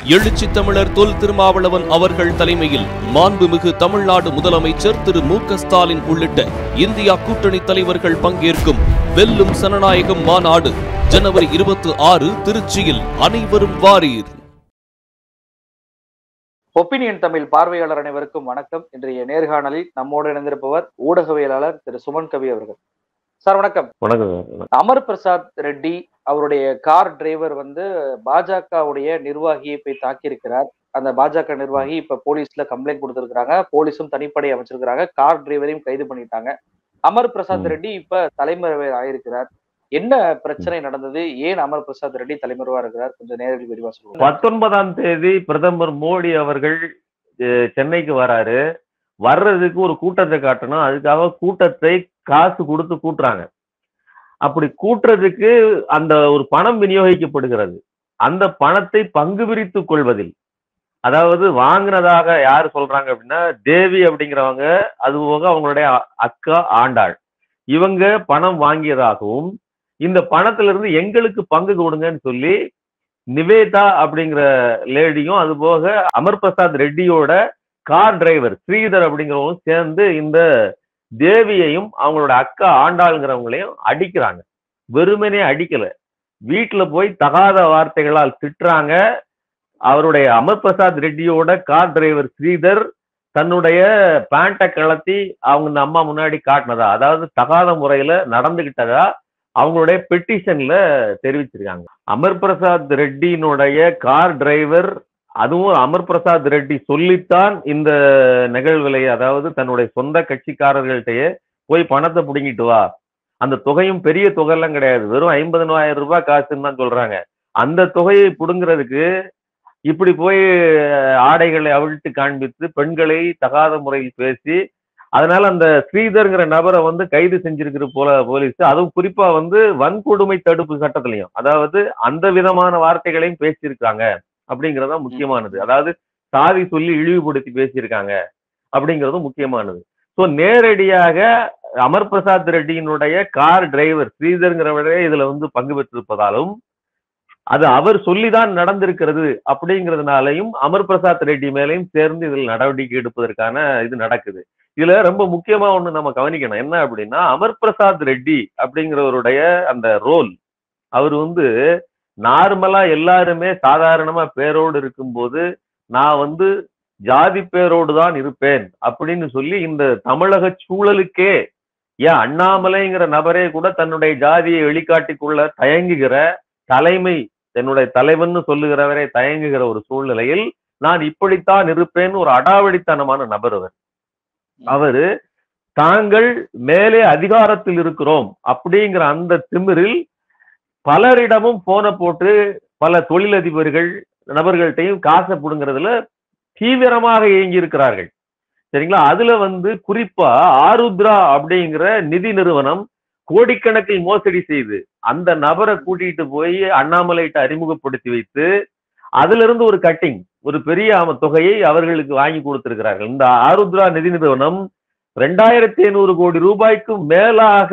எழுச்சி தமிழர் தொல் திருமாவளவன் அவர்கள் தலைமையில் மாண்புமிகு தமிழ்நாடு முதலமைச்சர் திரு மு க ஸ்டாலின் உள்ளிட்ட இந்தியா கூட்டணி தலைவர்கள் பங்கேற்கும் வெல்லும் சனநாயகம் மாநாடு ஜனவரி இருபத்தி ஆறு திருச்சியில் அனைவரும் வாரீர் ஒப்பீனியன் தமிழ் பார்வையாளர் அனைவருக்கும் வணக்கம் இன்றைய நேர்காணலில் நம்மோடு இணைந்திருப்பவர் ஊடகவியலாளர் திரு சுமன் கவி அவர்கள் சார் வணக்கம் வணக்கம் சார் அமர் பிரசாத் ரெட்டி அவருடைய கார் டிரைவர் வந்து பாஜகவுடைய நிர்வாகியை போய் தாக்கியிருக்கிறார் அந்த பாஜக நிர்வாகி இப்ப போலீஸ்ல கம்ப்ளைண்ட் கொடுத்திருக்காங்க போலீஸும் தனிப்படை அமைச்சிருக்கிறாங்க கார் டிரைவரையும் கைது பண்ணிட்டாங்க அமர் பிரசாத் ம். ரெட்டி இப்ப தலைமறைவு ஆயிருக்கிறார் என்ன பிரச்சனை நடந்தது ஏன் அமர் பிரசாத் ரெட்டி தலைமறைவா இருக்கிறார் கொஞ்சம் நேரில் விரிவா சொல்லுங்க பத்தொன்பதாம் தேதி பிரதமர் மோடி அவர்கள் அஹ், சென்னைக்கு வராரு வர்றதுக்கு ஒரு கூட்டத்தை காட்டணும் அதுக்காக கூட்டத்தை காசு கொடுத்து கூட்டுறாங்க அப்படி கூட்டுறதுக்கு அந்த ஒரு பணம் விநியோகிக்கப்படுகிறது அந்த பணத்தை பங்கு பிரித்துக் கொள்வதில் அதாவது வாங்கினதாக யார் சொல்றாங்க அப்படின்னா தேவி அப்படிங்கிறவங்க அது போக அவங்களுடைய அ- அக்கா ஆண்டாள் இவங்க பணம் வாங்கியதாகவும் இந்த பணத்துல இருந்து எங்களுக்கு பங்கு கொடுங்கன்னு சொல்லி நிவேதா அப்படிங்கிற லேடியும் அது போக அமர் பிரசாத் ரெட்டியோட கார் டிரைவர் ஸ்ரீதர் அப்படிங்கிறவங்க சேர்ந்து இந்த தேவியையும் அவங்களோட அக்கா ஆண்டாளுங்கிறவங்களையும் அடிக்கிறாங்க வெறுமனே அடிக்கல வீட்டுல போய் தகாத வார்த்தைகளால் திட்டுறாங்க அவருடைய அமர் பிரசாத் ரெட்டியோட கார் டிரைவர் ஸ்ரீதர் தன்னுடைய பேண்ட்டை கலத்தி அவங்க இந்த அம்மா முன்னாடி காட்டினதா அதாவது தகாத முறையில நடந்துகிட்டதா அவங்களுடைய பெட்டிஷன்ல தெரிவிச்சிருக்காங்க அமர் பிரசாத் ரெட்டியினுடைய கார் டிரைவர் அதுவும் அமர் பிரசாத் ரெட்டி சொல்லித்தான் இந்த நிகழ்விலை அதாவது தன்னுடைய சொந்த கட்சிக்காரர்கள்ட்டயே போய் பணத்தை பிடுங்கிட்டு வா அந்த தொகையும் பெரிய தொகையெல்லாம் கிடையாது வெறும் ஐம்பதனாயிரம் ரூபாய் காசுன்னு தான் சொல்றாங்க அந்த தொகையை பிடுங்கிறதுக்கு இப்படி போய் ஆடைகளை அவிழ்த்து காண்பித்து பெண்களை தகாத முறையில் பேசி அதனால அந்த ஸ்ரீதர்ங்கிற நபரை வந்து கைது செஞ்சிருக்கிற போல போலீஸ் அதுவும் குறிப்பா வந்து வன்கொடுமை தடுப்பு சட்டத்திலையும் அதாவது அந்த விதமான வார்த்தைகளையும் பேசியிருக்காங்க அப்படிங்கறது தான் முக்கியமானது அதாவது சாதி சொல்லி இழிவுபடுத்தி பேசியிருக்காங்க அப்படிங்கிறதும் முக்கியமானது ஸோ நேரடியாக அமர் பிரசாத் ரெட்டியினுடைய கார் டிரைவர் ஸ்ரீதர்ங்கிறவரே இதுல வந்து பங்கு பெற்றிருப்பதாலும் அது அவர் சொல்லிதான் நடந்திருக்கிறது அப்படிங்கிறதுனாலையும் அமர் பிரசாத் ரெட்டி மேலையும் சேர்ந்து இதில் நடவடிக்கை எடுப்பதற்கான இது நடக்குது இதுல ரொம்ப முக்கியமா ஒண்ணு நம்ம கவனிக்கணும் என்ன அப்படின்னா அமர் பிரசாத் ரெட்டி அப்படிங்கிறவருடைய அந்த ரோல் அவர் வந்து நார்மலா எல்லாருமே சாதாரணமா பேரோடு இருக்கும்போது நான் வந்து ஜாதி பேரோடு தான் இருப்பேன் அப்படின்னு சொல்லி இந்த தமிழக சூழலுக்கே ஏன் அண்ணாமலைங்கிற நபரே கூட தன்னுடைய ஜாதியை வெளிக்காட்டிக் கொள்ள தயங்குகிற தலைமை என்னுடைய தலைவன்னு சொல்லுகிறவரே தயங்குகிற ஒரு சூழ்நிலையில் நான் இப்படித்தான் இருப்பேன்னு ஒரு அடாவடித்தனமான நபர் அவர் அவரு தாங்கள் மேலே அதிகாரத்தில் இருக்கிறோம் அப்படிங்கிற அந்த திமிரில் பலரிடமும் போனை போட்டு பல தொழிலதிபர்கள் நபர்கள்ட்டையும் காசை புடுங்கிறதுல தீவிரமாக இயங்கி இருக்கிறார்கள் சரிங்களா அதுல வந்து குறிப்பா ஆருத்ரா அப்படிங்கிற நிதி நிறுவனம் கோடிக்கணக்கில் மோசடி செய்து அந்த நபரை கூட்டிட்டு போய் அண்ணாமலைட்ட அறிமுகப்படுத்தி வைத்து அதுல இருந்து ஒரு கட்டிங் ஒரு பெரிய அம- தொகையை அவர்களுக்கு வாங்கி கொடுத்திருக்கிறார்கள் இந்த ஆருத்ரா நிதி நிறுவனம் ரெண்டாயிரத்தி ஐநூறு கோடி ரூபாய்க்கும் மேலாக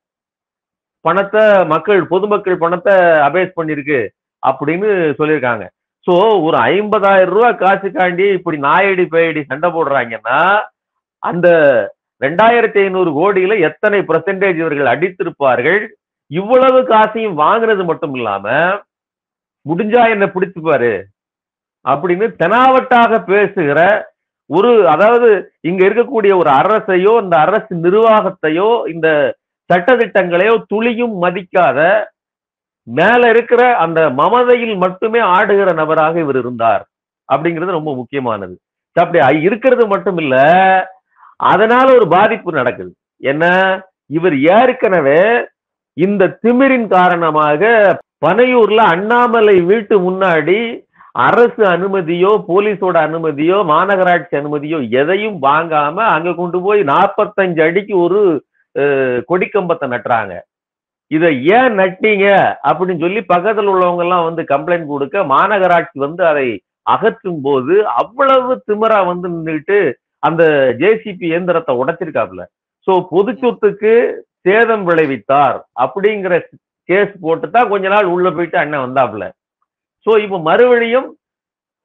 பணத்தை மக்கள் பொதுமக்கள் பணத்தை அபேஸ் பண்ணிருக்கு அப்படின்னு சொல்லியிருக்காங்க சோ ஒரு ஐம்பதாயிரம் ரூபாய் காசுக்காண்டி இப்படி நாயடி பேயடி சண்டை போடுறாங்கன்னா அந்த ரெண்டாயிரத்தி ஐநூறு கோடியில எத்தனை பெர்சன்டேஜ் இவர்கள் அடித்திருப்பார்கள் இவ்வளவு காசையும் வாங்குறது மட்டும் இல்லாம முடிஞ்சா என்ன பிடிச்சுப்பாரு அப்படின்னு தெனாவட்டாக பேசுகிற ஒரு அதாவது இங்க இருக்கக்கூடிய ஒரு அரசையோ இந்த அரசு நிர்வாகத்தையோ இந்த சட்டதிட்டங்களையோ துளியும் மதிக்காத மேல இருக்கிற அந்த மமதையில் மட்டுமே ஆடுகிற நபராக இவர் இருந்தார் அப்படிங்கிறது ரொம்ப முக்கியமானது அப்படி ஐ- இருக்கிறது மட்டும் இல்ல அதனால ஒரு பாதிப்பு நடக்குது என்ன இவர் ஏற்கனவே இந்த திமிரின் காரணமாக பனையூர்ல அண்ணாமலை வீட்டு முன்னாடி அரசு அனுமதியோ போலீஸோட அனுமதியோ மாநகராட்சி அனுமதியோ எதையும் வாங்காம அங்க கொண்டு போய் நாற்பத்தஞ்சு அடிக்கு ஒரு அஹ், கொடிக்கம்பத்தை நட்டுறாங்க இதை ஏன் நட்டீங்க அப்படின்னு சொல்லி பக்கத்துல உள்ளவங்க எல்லாம் வந்து கம்ப்ளைண்ட் கொடுக்க மாநகராட்சி வந்து அதை அகற்றும் போது அவ்வளவு திமிரா வந்து நின்றுட்டு அந்த ஜேசிபி இயந்திரத்தை உடைச்சிருக்காப்புல சோ பொது சொத்துக்கு சேதம் விளைவித்தார் அப்படிங்கிற கேஸ் போட்டு தான் கொஞ்ச நாள் உள்ள போயிட்டு அண்ணன் வந்தாப்புல சோ இப்ப மறுபடியும்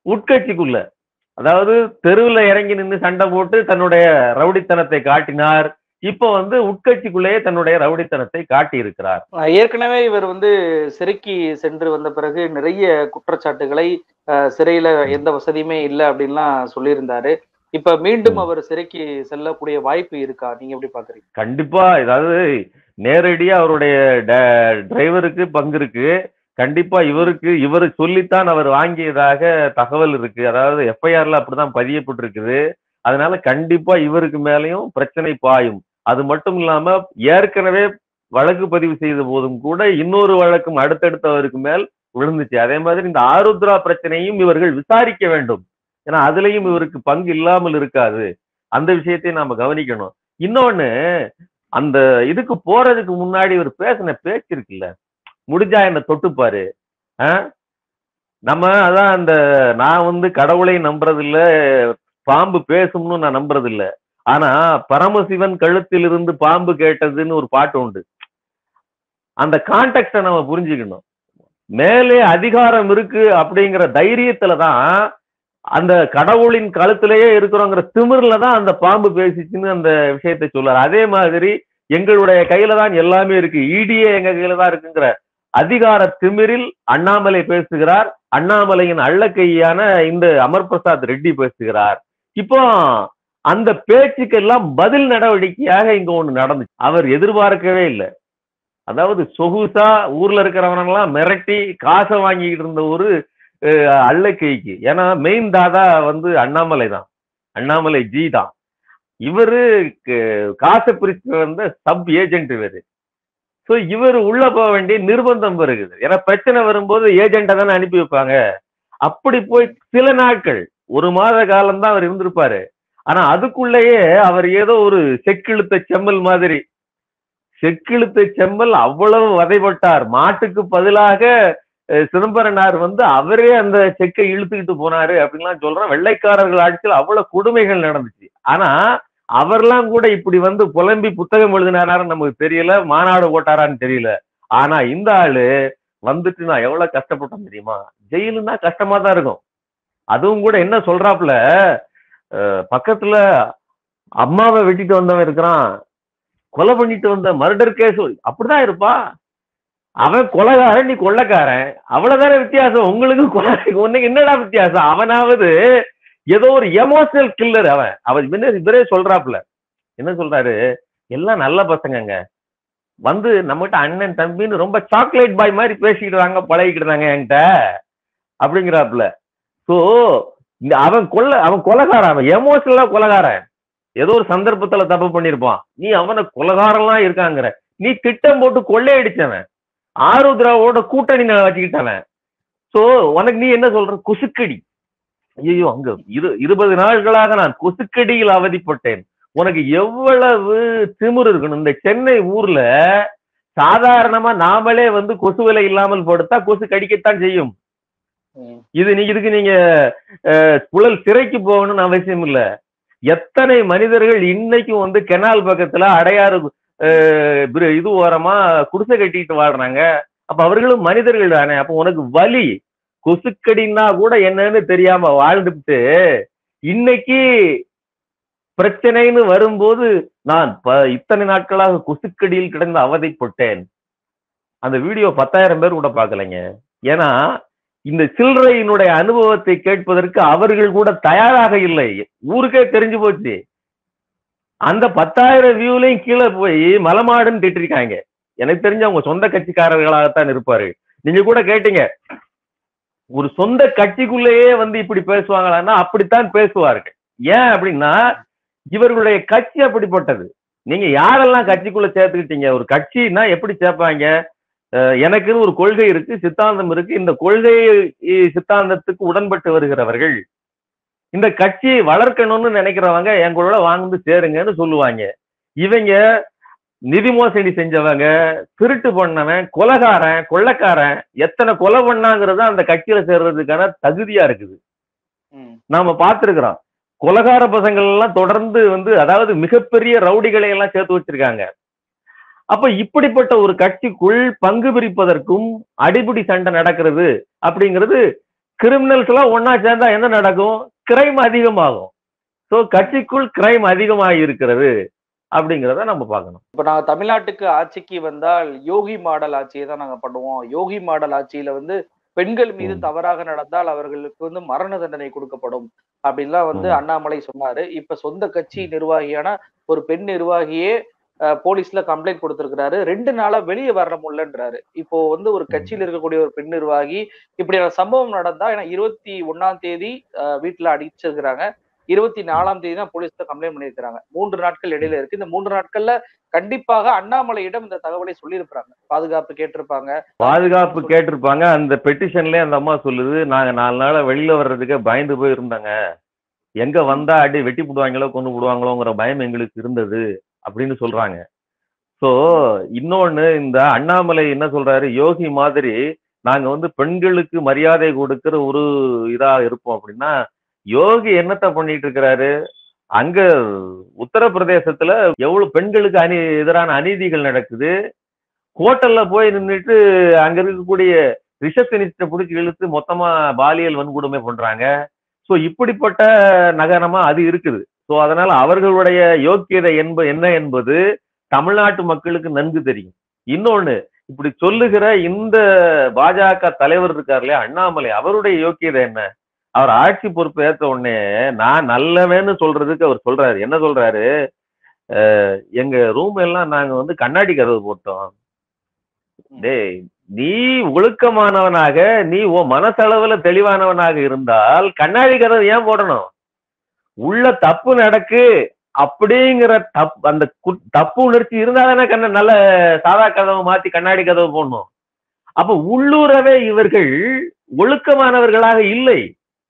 உட்கட்சிக்குள்ள அதாவது தெருவுல இறங்கி நின்று சண்டை போட்டு தன்னுடைய ரவுடித்தனத்தை காட்டினார் இப்போ வந்து உட்கட்சிக்குள்ளேயே தன்னுடைய ரவுடித்தனத்தை காட்டி இருக்கிறார் அஹ் ஏற்கனவே இவர் வந்து சிறைக்கு சென்று வந்த பிறகு நிறைய குற்றச்சாட்டுகளை அஹ், சிறையில எந்த வசதியுமே இல்லை அப்படின்லாம் சொல்லியிருந்தாரு இப்ப மீண்டும் ம். அவர் சிறைக்கு செல்லக்கூடிய வாய்ப்பு இருக்கா நீங்க எப்படி பாக்குறீங்க கண்டிப்பா அதாவது நேரடியா அவருடைய ட- டிரைவருக்கு பங்கு இருக்கு கண்டிப்பா இவருக்கு இவர் சொல்லித்தான் அவர் வாங்கியதாக தகவல் இருக்கு அதாவது எஃப்ஐஆர்ல அப்படிதான் பதியப்பட்டிருக்குது அதனால கண்டிப்பா இவருக்கு மேலயும் பிரச்சனை பாயும் அது மட்டும் இல்லாம ஏற்கனவே வழக்கு பதிவு செய்த போதும் கூட இன்னொரு வழக்கும் அடுத்தடுத்தவருக்கு மேல் விழுந்துச்சு அதே மாதிரி இந்த ஆருத்ரா பிரச்சனையும் இவர்கள் விசாரிக்க வேண்டும் ஏன்னா அதுலயும் இவருக்கு பங்கு இல்லாமல் இருக்காது அந்த விஷயத்தை நாம கவனிக்கணும் இன்னொன்னு அந்த இதுக்கு போறதுக்கு முன்னாடி இவர் பேசின பேச்சு இருக்குல்ல முடிஞ்சா என்ன தொட்டுப்பாரு ஆ? நம்ம அதான் அந்த நான் வந்து கடவுளை நம்புறதில்ல பாம்பு பேசும்னு நான் நம்புறதில்ல ஆனா பரமசிவன் கழுத்திலிருந்து பாம்பு கேட்டதுன்னு ஒரு பாட்டு உண்டு அந்த கான்டெக்ட நம்ம புரிஞ்சுக்கணும் மேலே அதிகாரம் இருக்கு அப்படிங்கிற தைரியத்துல தான் அந்த கடவுளின் கழுத்திலேயே இருக்கிறோங்கிற திமிர்ல தான் அந்த பாம்பு பேசிச்சுன்னு அந்த விஷயத்தை சொல்றாரு அதே மாதிரி எங்களுடைய கையில தான் எல்லாமே இருக்கு ஈடியே எங்க கையில தான் இருக்குங்கிற அதிகார திமிரில் அண்ணாமலை பேசுகிறார் அண்ணாமலையின் அள்ளக்கையான இந்த அமர் பிரசாத் ரெட்டி பேசுகிறார் இப்போ அந்த பேச்சுக்கெல்லாம் பதில் நடவடிக்கையாக இங்க ஒண்ணு நடந்துச்சு அவர் எதிர்பார்க்கவே இல்லை அதாவது சொகுசா ஊர்ல இருக்கிறவனெல்லாம் மிரட்டி காசை வாங்கிக்கிட்டு இருந்த ஒரு அஹ், அள்ளக்கைக்கு ஏன்னா மெயின் தாதா வந்து அண்ணாமலை தான் அண்ணாமலை ஜி தான் இவரு க- காசை பிரிச்சு வந்த சப் ஏஜென்ட் இவரு ஸோ இவர் உள்ள போக வேண்டிய நிர்பந்தம் வருகுது ஏன்னா பிரச்சனை வரும்போது ஏஜென்ட்டை தானே அனுப்பி வைப்பாங்க அப்படி போய் சில நாட்கள் ஒரு மாத காலம் தான் அவர் இருந்திருப்பாரு ஆனா அதுக்குள்ளேயே அவர் ஏதோ ஒரு செக்கிழுத்த செம்மல் மாதிரி செக்கிழுத்த செம்மல் அவ்வளவு வதைப்பட்டார் மாட்டுக்கு பதிலாக அஹ், சிதம்பரனார் வந்து அவரே அந்த செக்கை இழுத்துக்கிட்டு போனாரு அப்படின்லாம் சொல்றோம் வெள்ளைக்காரர்கள் ஆட்சியில் அவ்வளவு கொடுமைகள் நடந்துச்சு ஆனா அவர்லாம் கூட இப்படி வந்து புலம்பி புத்தகம் எழுதினாரான்னு நமக்கு தெரியல மாநாடு போட்டாரான்னு தெரியல ஆனா இந்த ஆளு வந்துட்டு நான் எவ்வளவு கஷ்டப்பட்டேன் தெரியுமா ஜெயிலுன்னா கஷ்டமா தான் இருக்கும் அதுவும் கூட என்ன சொல்றாப்புல அஹ், பக்கத்துல அம்மாவை வெட்டிட்டு வந்தவன் இருக்கிறான் கொலை பண்ணிட்டு வந்த மர்டர் கேஸ் அப்படிதான் இருப்பா அவன் கொலைகாரன் நீ கொள்ளைக்காரன் அவ்வளவுதானே வித்தியாசம் உங்களுக்கு கொலை உனக்கு என்னடா வித்தியாசம் அவனாவது ஏதோ ஒரு எமோஷனல் கில்லர் அவன் அவன் முன்ன இவரே சொல்றாப்புல என்ன சொல்றாரு எல்லாம் நல்ல பசங்கங்க வந்து நம்மகிட்ட அண்ணன் தம்பின்னு ரொம்ப சாக்லேட் பாய் மாதிரி பேசிக்கிட்டு பழகிக்கிட்டு என்கிட்ட அப்படிங்கிறாப்புல ஸோ இந்த அவன் கொல்ல அவன் கொலகாரன் அவன் எமோஷனலா கொலகாரன் ஏதோ ஒரு சந்தர்ப்பத்துல தப்பு பண்ணிருப்பான் நீ அவனை கொலகாரன்லாம் இருக்காங்கிற நீ திட்டம் போட்டு கொள்ளையடிச்சவன் ஆருத்ராவோட கூட்டணி நான் வச்சுக்கிட்டவன் சோ உனக்கு நீ என்ன சொல்ற குசுக்கடி ஐயோ அங்க இரு இருபது நாட்களாக நான் கொசுக்கடியில் அவதிப்பட்டேன் உனக்கு எவ்வளவு திமிரு இருக்கணும் இந்த சென்னை ஊர்ல சாதாரணமா நாமளே வந்து கொசு விலை இல்லாமல் படுத்தா கொசு கடிக்கத்தான் செய்யும் ம். இது நீ இதுக்கு நீங்க அஹ், புழல் சிறைக்கு போகணும்னு அவசியம் இல்ல எத்தனை மனிதர்கள் இன்னைக்கும் வந்து கெனால் பக்கத்துல அடையாறு அஹ், பிர- இது ஓரமா குடிசை கட்டிட்டு வாழ்றாங்க அப்ப அவர்களும் மனிதர்கள் தானே அப்ப உனக்கு வலி கொசுக்கடின்னா கூட என்னன்னு தெரியாம வாழ்ந்துட்டு இன்னைக்கு பிரச்சனைன்னு வரும்போது நான் ப- இத்தனை நாட்களாக கொசுக்கடியில் கிடந்து அவதைப்பட்டேன் அந்த வீடியோ பத்தாயிரம் பேர் கூட பார்க்கலைங்க ஏன்னா இந்த சில்லறையினுடைய அனுபவத்தை கேட்பதற்கு அவர்கள் கூட தயாராக இல்லை ஊருக்கே தெரிஞ்சு போச்சு அந்த பத்தாயிரம் வியூலையும் கீழே போய் மலமாடுன்னு திட்டிருக்காங்க எனக்கு தெரிஞ்ச அவங்க சொந்த கட்சிக்காரர்களாகத்தான் இருப்பாரு நீங்க கூட கேட்டீங்க ஒரு சொந்த கட்சிக்குள்ளேயே வந்து இப்படி பேசுவாங்களான்னா அப்படித்தான் பேசுவார்கள் ஏன் அப்படின்னா இவர்களுடைய கட்சி அப்படிப்பட்டது நீங்க யாரெல்லாம் கட்சிக்குள்ள சேர்த்துக்கிட்டீங்க ஒரு கட்சின்னா எப்படி சேர்ப்பாங்க அஹ் எனக்குன்னு ஒரு கொள்கை இருக்கு சித்தாந்தம் இருக்கு இந்த கொள்கை இ- சித்தாந்தத்துக்கு உடன்பட்டு வருகிறவர்கள் இந்த கட்சியை வளர்க்கணும்னு நினைக்கிறவங்க எங்களோட வாங்கி சேருங்கன்னு சொல்லுவாங்க இவங்க நிதி மோசடி செஞ்சவங்க திருட்டு பண்ணவன் கொலகாரன் கொள்ளைக்காரன் எத்தனை கொலை பண்ணாங்கிறது அந்த கட்சியில சேர்றதுக்கான தகுதியா இருக்குது ம். நாம பார்த்திருக்கிறோம் கொலகார பசங்கள் எல்லாம் தொடர்ந்து வந்து அதாவது மிகப்பெரிய ரவுடிகளை எல்லாம் சேர்த்து வச்சிருக்காங்க அப்ப இப்படிப்பட்ட ஒரு கட்சிக்குள் பங்கு பிரிப்பதற்கும் அடிபிடி சண்டை நடக்கிறது அப்படிங்கிறது கிரிமினல்ஸ் எல்லாம் ஒன்னா சேர்ந்தா என்ன நடக்கும் கிரைம் அதிகமாகும் ஸோ கட்சிக்குள் கிரைம் அதிகமாக இருக்கிறது அப்படிங்கிறத நம்ம பார்க்கணும் இப்ப நாங்க தமிழ்நாட்டுக்கு ஆட்சிக்கு வந்தால் யோகி மாடல் ஆட்சியை தான் நாங்க பண்ணுவோம் யோகி மாடல் ஆட்சியில வந்து பெண்கள் மீது ம். தவறாக நடந்தால் அவர்களுக்கு வந்து மரண தண்டனை கொடுக்கப்படும் அப்படின்லாம் வந்து ம். அண்ணாமலை சொன்னாரு இப்ப சொந்த கட்சி நிர்வாகியான ஒரு பெண் நிர்வாகியே அஹ், போலீஸ்ல கம்ப்ளைண்ட் கொடுத்திருக்கிறாரு ரெண்டு நாளா வெளியே வர முடியலன்றாரு இப்போ வந்து ஒரு கட்சியில் இருக்கக்கூடிய ஒரு பெண் நிர்வாகி இப்படியான சம்பவம் நடந்தா ஏன்னா இருபத்தி ஒண்ணாம் தேதி அஹ், வீட்டுல அடிச்சிருக்கிறாங்க இருபத்தி நாலாம் தேதி தான் போலீஸ்ல கம்ப்ளைண்ட் பண்ணியிருக்கிறாங்க மூன்று நாட்கள் இடையில இருக்கு இந்த மூன்று நாட்கள்ல கண்டிப்பாக அண்ணாமலையிடம் இந்த தகவலை சொல்லியிருப்பாங்க பாதுகாப்பு கேட்டிருப்பாங்க பாதுகாப்பு கேட்டிருப்பாங்க அந்த பெட்டிஷன்லயே அந்த அம்மா சொல்லுது நாங்க நாலு நாளா வெளியில வர்றதுக்கு பயந்து போய் இருந்தாங்க எங்க வந்தா அடி வெட்டி போடுவாங்களோ கொண்டு போடுவாங்களோங்கிற பயம் எங்களுக்கு இருந்தது அப்படின்னு சொல்றாங்க சோ இன்னொன்னு இந்த அண்ணாமலை என்ன சொல்றாரு யோகி மாதிரி நாங்க வந்து பெண்களுக்கு மரியாதை கொடுக்கிற ஒரு இதா இருப்போம் அப்படின்னா யோகி என்னத்த பண்ணிட்டு இருக்கிறாரு அங்க உத்தரப்பிரதேசத்துல எவ்வளவு பெண்களுக்கு அநீ எதிரான அநீதிகள் நடக்குது ஹோட்டல்ல போய் நின்றுட்டு அங்க இருக்கக்கூடிய ரிசப்ஷனிஸ்ட பிடிச்சி இழுத்து மொத்தமா பாலியல் வன்கொடுமை பண்றாங்க சோ இப்படிப்பட்ட நகரமா அது இருக்குது சோ அதனால அவர்களுடைய யோக்கியதை என்ப என்ன என்பது தமிழ்நாட்டு மக்களுக்கு நன்கு தெரியும் இன்னொன்னு இப்படி சொல்லுகிற இந்த பாஜக தலைவர் இருக்கார் இல்லையா அண்ணாமலை அவருடைய யோக்கியதை என்ன அவர் ஆட்சி பொறுப்பு ஏற்ற உடனே நான் நல்லவேன்னு சொல்றதுக்கு அவர் சொல்றாரு என்ன சொல்றாரு அஹ் எங்க ரூம் எல்லாம் நாங்க வந்து கண்ணாடி கதவு போட்டோம் டேய் நீ ஒழுக்கமானவனாக நீ உன் மனசளவுல தெளிவானவனாக இருந்தால் கண்ணாடி கதவு ஏன் போடணும் உள்ள தப்பு நடக்கு அப்படிங்கிற தப் அந்த கு- தப்பு உணர்ச்சி இருந்தா தானே கண்ண நல்ல சாதா கதவை மாத்தி கண்ணாடி கதவு போடணும் அப்ப உள்ளூரவே இவர்கள் ஒழுக்கமானவர்களாக இல்லை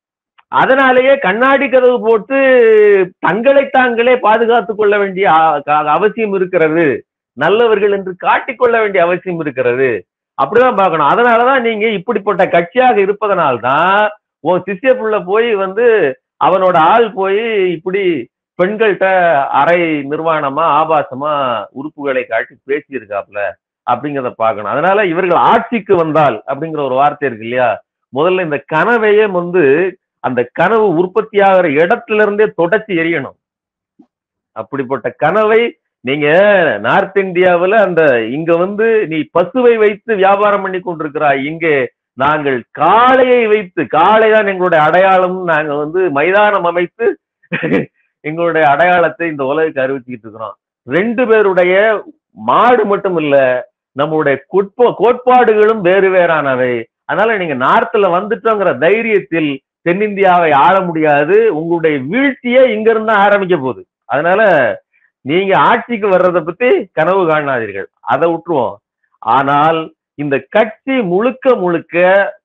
அதனாலேயே கண்ணாடி கதவு போட்டு தங்களை தாங்களே பாதுகாத்துக் கொள்ள வேண்டிய அ- க- அவசியம் இருக்கிறது நல்லவர்கள் என்று காட்டிக்கொள்ள வேண்டிய அவசியம் இருக்கிறது அப்படிதான் பார்க்கணும் அதனாலதான் நீங்க இப்படிப்பட்ட கட்சியாக இருப்பதனால்தான் உன் சிஷ்ய புள்ள போய் வந்து அவனோட ஆள் போய் இப்படி பெண்கள்கிட்ட அரை நிர்வாணமா ஆபாசமா உறுப்புகளை காட்டி பேசியிருக்காப்ல அப்படிங்கிறத பார்க்கணும் அதனால இவர்கள் ஆட்சிக்கு வந்தால் அப்படிங்கிற ஒரு வார்த்தை இருக்கு இல்லையா முதல்ல இந்த கனவையே வந்து அந்த கனவு உற்பத்தியாகிற இடத்துல இருந்தே தொடச்சி எரியணும் அப்படிப்பட்ட கனவை நீங்க நார்த் இந்தியாவுல அந்த இங்க வந்து நீ பசுவை வைத்து வியாபாரம் பண்ணி கொண்டிருக்கிறாய் இங்கே நாங்கள் காளையை வைத்து காளை தான் எங்களுடைய அடையாளம் நாங்க வந்து மைதானம் அமைத்து எங்களுடைய அடையாளத்தை இந்த உலகுக்கு அறிவிச்சுக்கிட்டு இருக்கிறோம் ரெண்டு பேருடைய மாடு மட்டும் இல்ல நம்மளுடைய கோட்பா கோட்பாடுகளும் வேறு வேறானவை அதனால நீங்க நார்த்ல வந்துட்டோங்கிற தைரியத்தில் தென்னிந்தியாவை ஆள முடியாது உங்களுடைய வீழ்ச்சியே இங்க இருந்து தான் ஆரம்பிக்க போகுது அதனால நீங்க ஆட்சிக்கு வர்றதை பத்தி கனவு காணாதீர்கள் அதை விட்டுருவோம் ஆனால் இந்த கட்சி முழுக்க முழுக்க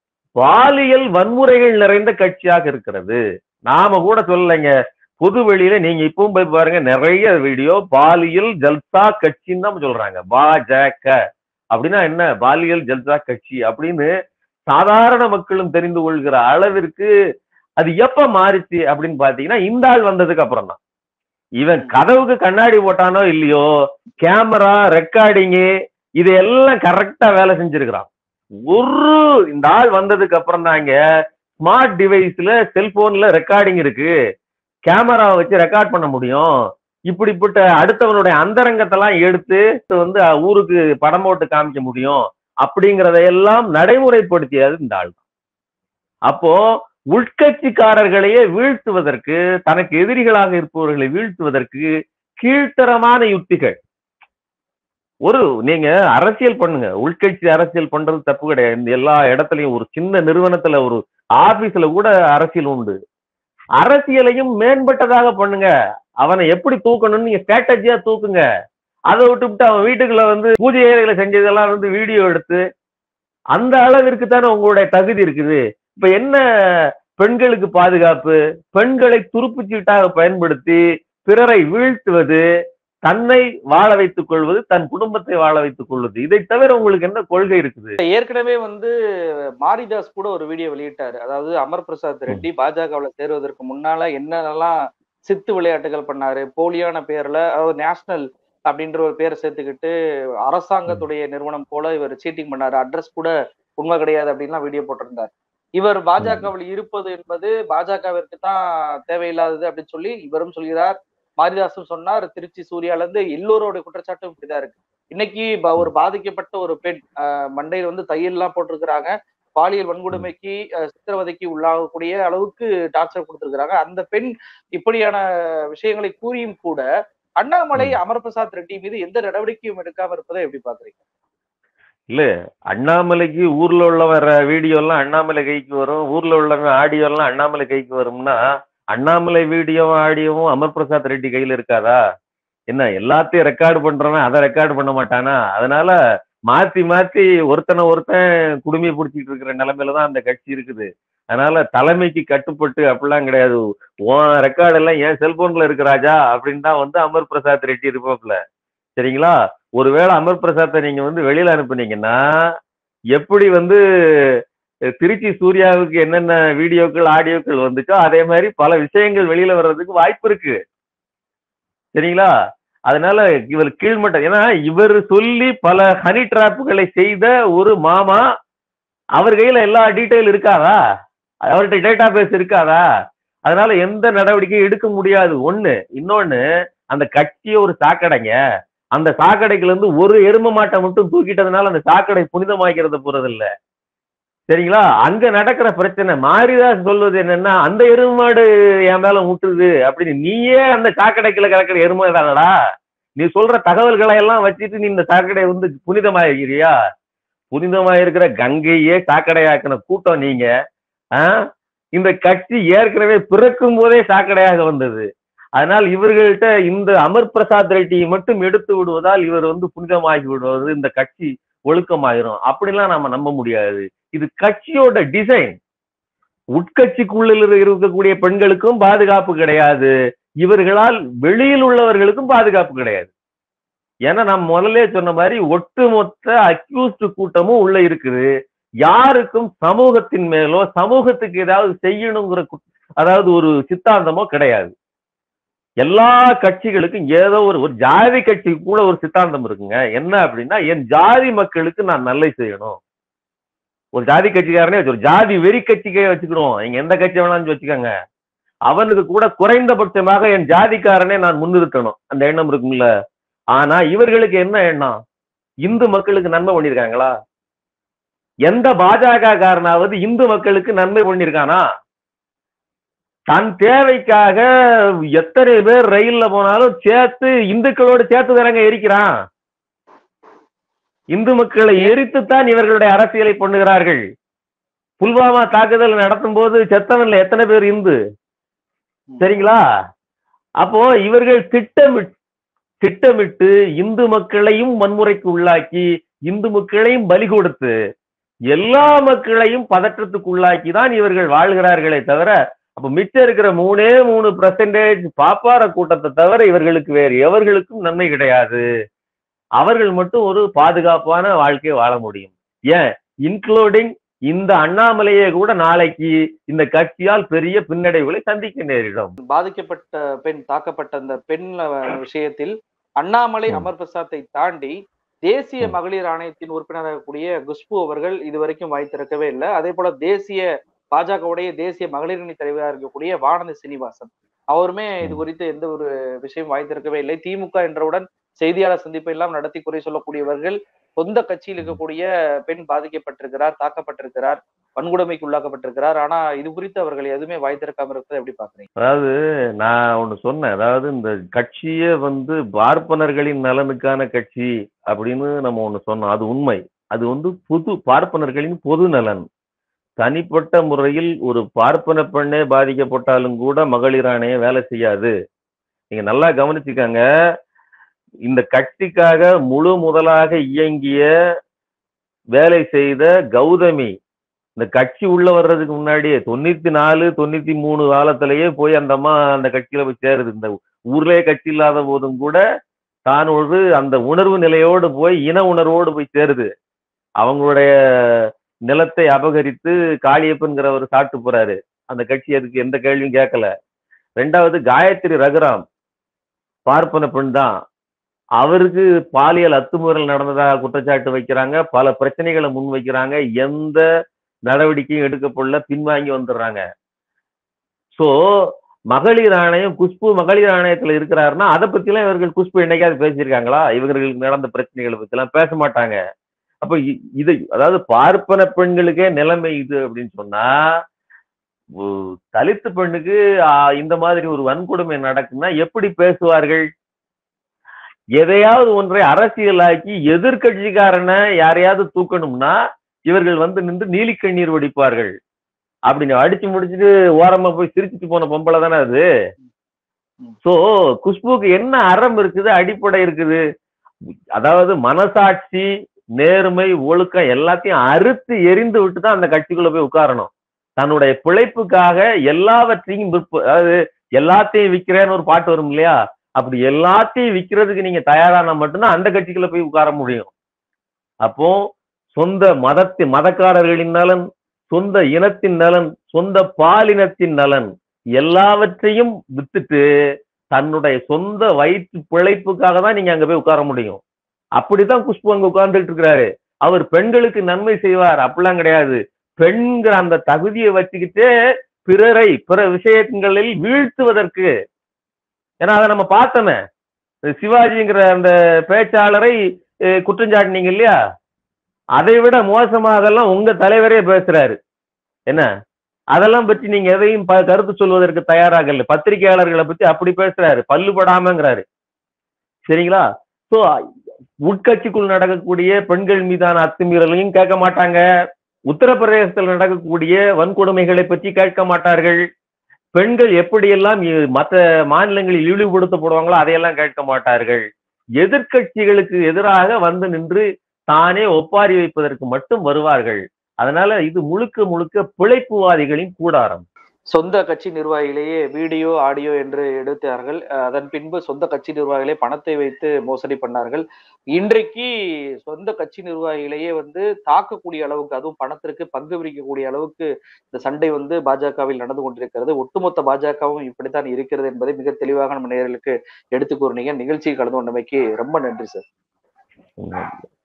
பாலியல் வன்முறைகள் நிறைந்த கட்சியாக இருக்கிறது நாம கூட சொல்லலைங்க பொது வெளியில நீங்க இப்பவும் போய் பாருங்க நிறைய வீடியோ பாலியல் ஜல்சா கட்சின்னு தான் சொல்றாங்க பாஜக அப்படின்னா என்ன பாலியல் ஜல்சா கட்சி அப்படின்னு சாதாரண மக்களும் தெரிந்து கொள்கிற அளவிற்கு அது எப்ப மாறிச்சு அப்படின்னு பாத்தீங்கன்னா இந்த ஆள் வந்ததுக்கு அப்புறம் தான் இவன் கதவுக்கு கண்ணாடி போட்டானோ இல்லையோ கேமரா ரெக்கார்டிங்கு இதெல்லாம் கரெக்டா வேலை செஞ்சிருக்கிறான் ஒரு இந்த ஆள் வந்ததுக்கு அப்புறம் தாங்க ஸ்மார்ட் டிவைஸ்ல செல்போன்ல ரெக்கார்டிங் இருக்கு கேமராவை வச்சு ரெக்கார்ட் பண்ண முடியும் இப்படிப்பட்ட அடுத்தவனுடைய அந்தரங்கத்தெல்லாம் எடுத்து வந்து ஊருக்கு படம் போட்டு காமிக்க முடியும் அப்படிங்கிறதையெல்லாம் நடைமுறைப்படுத்தியது இந்த ஆள் தான் அப்போ உட்கட்சிக்காரர்களையே வீழ்த்துவதற்கு தனக்கு எதிரிகளாக இருப்பவர்களை வீழ்த்துவதற்கு கீழ்த்தரமான யுக்திகள் ஒரு நீங்க அரசியல் பண்ணுங்க உள்கட்சி அரசியல் பண்றது தப்பு கிடையாது இந்த எல்லா இடத்துலயும் ஒரு சின்ன நிறுவனத்துல ஒரு ஆபீஸ்ல கூட அரசியல் உண்டு அரசியலையும் மேம்பட்டதாக பண்ணுங்க அவனை எப்படி தூக்கணும்னு நீங்க ஸ்ட்ராட்டஜியா தூக்குங்க அதை விட்டுவிட்டு அவன் வீட்டுக்குள்ள வந்து பூஜை ஏழைகளை செஞ்சதெல்லாம் வந்து வீடியோ எடுத்து அந்த அளவிற்கு தானே உங்களுடைய தகுதி இருக்குது இப்ப என்ன பெண்களுக்கு பாதுகாப்பு பெண்களை துருப்புச்சீட்டாக பயன்படுத்தி பிறரை வீழ்த்துவது தன்னை வாழ வைத்துக் கொள்வது தன் குடும்பத்தை வாழ வைத்துக் கொள்வது இதை தவிர உங்களுக்கு என்ன கொள்கை இருக்குது ஏற்கனவே வந்து மாரிதாஸ் கூட ஒரு வீடியோ வெளியிட்டாரு அதாவது அமர் பிரசாத் ரெட்டி பாஜகவுல சேருவதற்கு முன்னால என்னென்னலாம் சித்து விளையாட்டுகள் பண்ணாரு போலியான பேர்ல அதாவது நேஷனல் அப்படின்ற ஒரு பேரை சேர்த்துக்கிட்டு அரசாங்கத்துடைய நிறுவனம் போல இவர் சீட்டிங் பண்ணாரு அட்ரஸ் கூட உண்மை கிடையாது அப்படின்லாம் வீடியோ போட்டிருந்தார் இவர் பாஜகவில் இருப்பது என்பது பாஜகவிற்கு தான் தேவையில்லாதது அப்படின்னு சொல்லி இவரும் சொல்கிறார் மாரிதாசும் சொன்னார் திருச்சி சூர்யால இருந்து எல்லோரோட குற்றச்சாட்டும் இப்படிதான் இருக்கு இன்னைக்கு ப- ஒரு பாதிக்கப்பட்ட ஒரு பெண் ஆஹ், மண்டையில வந்து தையல் எல்லாம் போட்டிருக்கிறாங்க பாலியல் வன்கொடுமைக்கு ஆஹ், சித்திரவதைக்கு உள்ளாகக்கூடிய அளவுக்கு டார்ச்சர் கொடுத்திருக்கிறாங்க அந்த பெண் இப்படியான விஷயங்களை கூறியும் கூட அண்ணாமலை அமர் பிரசாத் ரெட்டி மீது எந்த நடவடிக்கையும் எடுக்காம இருப்பதை எப்படி பாக்குறீங்க இல்ல அண்ணாமலைக்கு ஊர்ல உள்ள வர வீடியோ எல்லாம் அண்ணாமலை கைக்கு வரும் ஊர்ல உள்ளவங்க ஆடியோ எல்லாம் அண்ணாமலை கைக்கு வரும்னா அண்ணாமலை வீடியோவும் ஆடியோவும் அமர் பிரசாத் ரெட்டி கையில இருக்காதா என்ன எல்லாத்தையும் ரெக்கார்டு பண்றவன் அதை ரெக்கார்டு பண்ண மாட்டானா அதனால மாத்தி மாத்தி ஒருத்தனை ஒருத்தன் குடுமையை பிடிச்சிட்டு இருக்கிற நிலைமையில தான் அந்த கட்சி இருக்குது அதனால தலைமைக்கு கட்டுப்பட்டு அப்படிலாம் கிடையாது உன் ரெக்கார்டு எல்லாம் என் செல்போன்ல இருக்கு ராஜா அப்படின்னு தான் வந்து அமர் பிரசாத் ரெட்டி இருப்பாப்ல சரிங்களா ஒருவேளை அமர் பிரசாத்தை நீங்க வந்து வெளியில அனுப்புனீங்கன்னா எப்படி வந்து அஹ், திருச்சி சூர்யாவுக்கு என்னென்ன வீடியோக்கள் ஆடியோக்கள் வந்துச்சோ அதே மாதிரி பல விஷயங்கள் வெளியில வர்றதுக்கு வாய்ப்பு இருக்கு சரிங்களா அதனால இவர் கீழ்மட்டம் ஏன்னா இவர் சொல்லி பல ஹனி டிராப்புகளை செய்த ஒரு மாமா அவர் கையில எல்லா டீட்டெயில் இருக்காதா அவர்கிட்ட டேட்டா பேஸ் இருக்காதா அதனால எந்த நடவடிக்கையும் எடுக்க முடியாது ஒண்ணு இன்னொன்னு அந்த கட்சியை ஒரு சாக்கடைங்க அந்த சாக்கடைக்குள்ள இருந்து ஒரு எரும மாட்டை மட்டும் தூக்கிட்டதுனால அந்த சாக்கடை புனிதமாக்கிறது போறது இல்ல சரிங்களா அங்க நடக்கிற பிரச்சனை மாரிதாஸ் சொல்வது என்னன்னா அந்த எரும மாடு என் மேல முட்டுது அப்படின்னு நீயே அந்த சாக்கடைக்குள்ள கிடக்கிற எருமை தானடா நீ சொல்ற தகவல்களை எல்லாம் வச்சுட்டு நீ இந்த சாக்கடை வந்து புனிதமாயிருக்கிறியா புனிதமா இருக்கிற கங்கையே சாக்கடையாக்கின கூட்டம் நீங்க ஆ? இந்த கட்சி ஏற்கனவே பிறக்கும் போதே சாக்கடையாக வந்தது அதனால் இவர்கள்ட்ட இந்த அமர் பிரசாத் ரெட்டியை மட்டும் எடுத்து விடுவதால் இவர் வந்து புனிதமாகி விடுவது இந்த கட்சி ஒழுக்கமாயிரும் அப்படிலாம் நாம நம்ப முடியாது இது கட்சியோட டிசைன் உட்கட்சிக்குள்ள இருக்கக்கூடிய பெண்களுக்கும் பாதுகாப்பு கிடையாது இவர்களால் வெளியில் உள்ளவர்களுக்கும் பாதுகாப்பு கிடையாது ஏன்னா நான் முதல்ல சொன்ன மாதிரி ஒட்டுமொத்த அக்யூஸ்ட் கூட்டமும் உள்ள இருக்குது யாருக்கும் சமூகத்தின் மேலோ சமூகத்துக்கு ஏதாவது செய்யணுங்கிற கு- அதாவது ஒரு சித்தாந்தமோ கிடையாது எல்லா கட்சிகளுக்கும் ஏதோ ஒரு ஒரு ஜாதி கட்சிக்கு கூட ஒரு சித்தாந்தம் இருக்குங்க என்ன அப்படின்னா என் ஜாதி மக்களுக்கு நான் நல்லது செய்யணும் ஒரு ஜாதி கட்சிக்காரனே வச்சு ஒரு ஜாதி வெறி கட்சிக்கே வச்சுக்கிடுவோம் நீங்க எந்த கட்சி வேணாலும் வச்சுக்கோங்க அவனுக்கு கூட குறைந்தபட்சமாக என் ஜாதிக்காரனே நான் முன்னிறுத்தணும் அந்த எண்ணம் இருக்கும்ல ஆனா இவர்களுக்கு என்ன எண்ணம் இந்து மக்களுக்கு நன்மை பண்ணியிருக்காங்களா எந்த பாஜக காரனாவது இந்து மக்களுக்கு நன்மை பண்ணியிருக்கானா தன் தேவைக்காக எத்தனை பேர் ரயில்ல போனாலும் சேர்த்து இந்துக்களோடு சேர்த்து தானங்க எரிக்கிறான் இந்து மக்களை எரித்துத்தான் இவர்களுடைய அரசியலை பண்ணுகிறார்கள் புல்வாமா தாக்குதல் நடத்தும் போது செத்தவன்ல எத்தனை பேர் இந்து சரிங்களா அப்போ இவர்கள் திட்டமிட்டு திட்டமிட்டு இந்து மக்களையும் வன்முறைக்கு உள்ளாக்கி இந்து மக்களையும் பலி கொடுத்து எல்லா மக்களையும் பதற்றத்துக்கு உள்ளாக்கி தான் இவர்கள் வாழ்கிறார்களே தவிர அப்ப மிச்சம் இருக்கிற மூணே மூணு பெர்சன்டேஜ் பாப்பார கூட்டத்தை தவிர இவர்களுக்கு வேறு எவர்களுக்கும் நன்மை கிடையாது அவர்கள் மட்டும் ஒரு பாதுகாப்பான வாழ்க்கையை வாழ முடியும் ஏன் இன்க்ளூடிங் இந்த அண்ணாமலையே கூட நாளைக்கு இந்த கட்சியால் பெரிய பின்னடைவுகளை சந்திக்க நேரிடும் பாதிக்கப்பட்ட பெண் தாக்கப்பட்ட அந்த பெண் அஹ், விஷயத்தில் அண்ணாமலை ம். அமர் பிரசாத்தை தாண்டி தேசிய ம். மகளிர் ஆணையத்தின் உறுப்பினராக கூடிய குஷ்பு அவர்கள் இதுவரைக்கும் வாய் திறக்கவே இல்லை அதே போல தேசிய பாஜகவுடைய தேசிய மகளிரணி தலைவராக இருக்கக்கூடிய வானதி சீனிவாசன் அவருமே இது ம். குறித்து எந்த ஒரு விஷயம் வாய் திறக்கவே இல்லை திமுக என்றவுடன் செய்தியாளர் சந்திப்பை எல்லாம் நடத்தி குறை சொல்லக்கூடியவர்கள் சொந்த கட்சியில் இருக்கக்கூடிய பெண் பாதிக்கப்பட்டிருக்கிறார் தாக்கப்பட்டிருக்கிறார் வன்கொடுமைக்கு உள்ளாக்கப்பட்டிருக்கிறார் ஆனா இது குறித்து அவர்கள் எதுவுமே வாய் திறக்காம இருப்பதை எப்படி பாக்குறீங்க அதாவது நான் ஒண்ணு சொன்னேன் அதாவது இந்த கட்சியே வந்து பார்ப்பனர்களின் நலனுக்கான கட்சி அப்படின்னு நம்ம ஒண்ணு சொன்னோம் அது உண்மை அது வந்து பொது பார்ப்பனர்களின் பொது நலன் தனிப்பட்ட முறையில் ஒரு பார்ப்பன பெண்ணே பாதிக்கப்பட்டாலும் கூட மகளிர் ஆணையம் வேலை செய்யாது நீங்க நல்லா கவனிச்சுக்கங்க இந்த கட்சிக்காக முழு முதலாக இயங்கிய வேலை செய்த கௌதமி இந்த கட்சி உள்ள வர்றதுக்கு முன்னாடியே தொண்ணூத்தி நாலு தொண்ணூத்தி மூணு காலத்திலேயே போய் அந்த அம்மா அந்த கட்சியில போய் சேருது இந்த ஊர்லயே கட்சி இல்லாத போதும் கூட தான் ஒரு அந்த உணர்வு நிலையோடு போய் இன உணர்வோடு போய் சேருது அவங்களுடைய நிலத்தை அபகரித்து காளியப்பன்கிறவர் சாப்பிட்டு போறாரு அந்த கட்சி அதுக்கு எந்த கேள்வியும் கேட்கல ரெண்டாவது காயத்ரி ரகுராம் பார்ப்பன பெண் தான் அவருக்கு பாலியல் அத்துமீறல் நடந்ததாக குற்றச்சாட்டு வைக்கிறாங்க பல பிரச்சனைகளை முன் வைக்கிறாங்க எந்த நடவடிக்கையும் எடுக்கப்படல பின்வாங்கி வந்துடுறாங்க சோ மகளிர் ஆணையம் குஷ்பு மகளிர் ஆணையத்துல இருக்கிறாருன்னா அதை பத்தி எல்லாம் இவர்கள் குஷ்பு என்னைக்காவது பேசியிருக்காங்களா இவர்களுக்கு நடந்த பிரச்சனைகளை பத்தி எல்லாம் பேச மாட்டாங்க அப்ப இ- இது அதாவது பார்ப்பன பெண்களுக்கே நிலைமை இது அப்படின்னு சொன்னா ஒ- தலித்து பெண்ணுக்கு ஆ, இந்த மாதிரி ஒரு வன்கொடுமை நடக்குன்னா எப்படி பேசுவார்கள் எதையாவது ஒன்றை அரசியலாக்கி எதிர்க்கட்சிக்காரனை யாரையாவது தூக்கணும்னா இவர்கள் வந்து நின்று நீலி கண்ணீர் வடிப்பார்கள் அப்படின்னு அடிச்சு முடிச்சுட்டு ஓரமா போய் சிரிச்சுட்டு போன பொம்பளை தானே அது சோ குஷ்புக்கு என்ன அறம் இருக்குது அடிப்படை இருக்குது அதாவது மனசாட்சி நேர்மை ஒழுக்கம் எல்லாத்தையும் அறுத்து எரிந்து விட்டு தான் அந்த கட்சிக்குள்ள போய் உட்காரணும் தன்னுடைய பிழைப்புக்காக எல்லாவற்றையும் விற்ப அதாவது எல்லாத்தையும் விற்கிறேன்னு ஒரு பாட்டு வரும் இல்லையா அப்படி எல்லாத்தையும் விற்கிறதுக்கு நீங்க தயாரானா மட்டும்தான் அந்த கட்சிக்குள்ள போய் உட்கார முடியும் அப்போ சொந்த மதத்தின் மதக்காரர்களின் நலன் சொந்த இனத்தின் நலன் சொந்த பாலினத்தின் நலன் எல்லாவற்றையும் வித்துட்டு தன்னுடைய சொந்த வயிற்று பிழைப்புக்காக தான் நீங்க அங்க போய் உட்கார முடியும் அப்படித்தான் குஷ்பு அங்க உட்கார்ந்துட்டு இருக்கிறாரு அவர் பெண்களுக்கு நன்மை செய்வார் அப்படிலாம் கிடையாது பெண்கிற அந்த தகுதியை வச்சுக்கிட்டு பிறரை பிற விஷயங்களில் வீழ்த்துவதற்கு ஏன்னா அதை நம்ம பார்த்தோமே இந்த சிவாஜிங்கிற அந்த பேச்சாளரை அஹ், குற்றஞ்சாட்டினீங்க இல்லையா அதை விட மோசமாகலாம் உங்க தலைவரே பேசுறாரு என்ன அதெல்லாம் பற்றி நீங்க எதையும் ப- கருத்து சொல்வதற்கு தயாராகல பத்திரிகையாளர்களை பத்தி அப்படி பேசுறாரு பல்லுபடாமங்கிறாரு சரிங்களா சோ உட்கட்சிக்குள் நடக்கக்கூடிய பெண்கள் மீதான அத்துமீறலையும் கேட்க மாட்டாங்க உத்தரப்பிரதேசத்தில் நடக்கக்கூடிய வன்கொடுமைகளை பற்றி கேட்க மாட்டார்கள் பெண்கள் எப்படியெல்லாம் இ- மற்ற மாநிலங்களில் இழிவுபடுத்தப்படுவாங்களோ அதையெல்லாம் கேட்க மாட்டார்கள் எதிர்க்கட்சிகளுக்கு எதிராக வந்து நின்று தானே ஒப்பாரி வைப்பதற்கு மட்டும் வருவார்கள் அதனால இது முழுக்க முழுக்க பிழைப்புவாதிகளின் கூடாரம் சொந்த கட்சி நிர்வாகிகளையே வீடியோ ஆடியோ என்று எடுத்தார்கள் அஹ் அதன் பின்பு சொந்த கட்சி நிர்வாகிகளே பணத்தை வைத்து மோசடி பண்ணார்கள் இன்றைக்கு சொந்த கட்சி நிர்வாகிகளையே வந்து தாக்கக்கூடிய அளவுக்கு அதுவும் பணத்திற்கு பங்கு பிரிக்கக்கூடிய அளவுக்கு இந்த சண்டை வந்து பாஜகவில் நடந்து கொண்டிருக்கிறது ஒட்டுமொத்த பாஜகவும் இப்படித்தான் இருக்கிறது என்பதை மிக தெளிவாக நம்ம நேயர்களுக்கு எடுத்து கூறினீங்க நிகழ்ச்சியில் கலந்து கொண்டமைக்கு ரொம்ப நன்றி சார் உம்